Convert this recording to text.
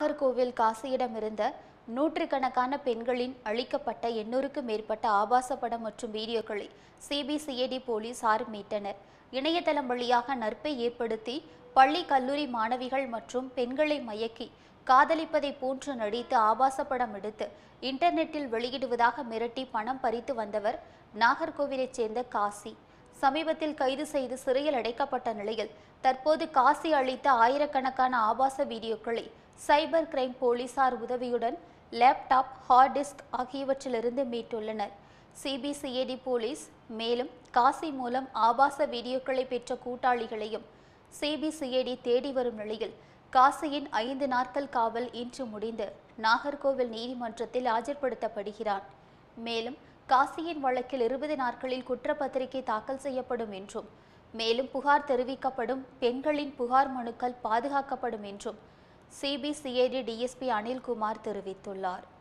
நாகர்கோவில் காசியிடமிருந்த நூற்றுக்கணக்கான பெண்களின் அளிக்கப்பட்ட எண்ணூறுக்கும் மேற்பட்ட ஆபாச படம் மற்றும் வீடியோக்களை சிபிசிஐடி போலீசார் மீட்டனர் இணையதளம் வழியாக நட்பை ஏற்படுத்தி பள்ளி கல்லூரி மாணவிகள் மற்றும் பெண்களை மயக்கி காதலிப்பதை போன்று நடித்து ஆபாச படம் எடுத்து இன்டர்நெட்டில் வெளியிடுவதாக மிரட்டி பணம் பறித்து வந்தவர் நாகர்கோவிலைச் சேர்ந்த காசி சமீபத்தில் கைது செய்து சிறையில் அடைக்கப்பட்ட நிலையில் தற்போது காசி அளித்த ஆயிரக்கணக்கான ஆபாச வீடியோக்களை சைபர் கிரைம் போலீசார் உதவியுடன் லேப்டாப் ஹார்ட் டிஸ்க் ஆகியவற்றிலிருந்து மீட்டுள்ளனர் சிபிசிஐடி போலீஸ் மேலும் காசி மூலம் ஆபாச வீடியோக்களை பெற்ற கூட்டாளிகளையும் சிபிசிஐடி தேடி வரும் நிலையில் காசியின் ஐந்து நாட்கள் காவல் இன்று முடிந்து நாகர்கோவில் நீதிமன்றத்தில் ஆஜர்படுத்தப்படுகிறான் மேலும் காசியின் வழக்கில் இருபது நாட்களில் குற்றப்பத்திரிகை தாக்கல் செய்யப்படும் என்றும் மேலும் புகார் தெரிவிக்கப்படும் பெண்களின் புகார் மனுக்கள் பாதுகாக்கப்படும் என்றும் சிபிசிஐடி டிஎஸ்பி அனில்குமார் தெரிவித்துள்ளார்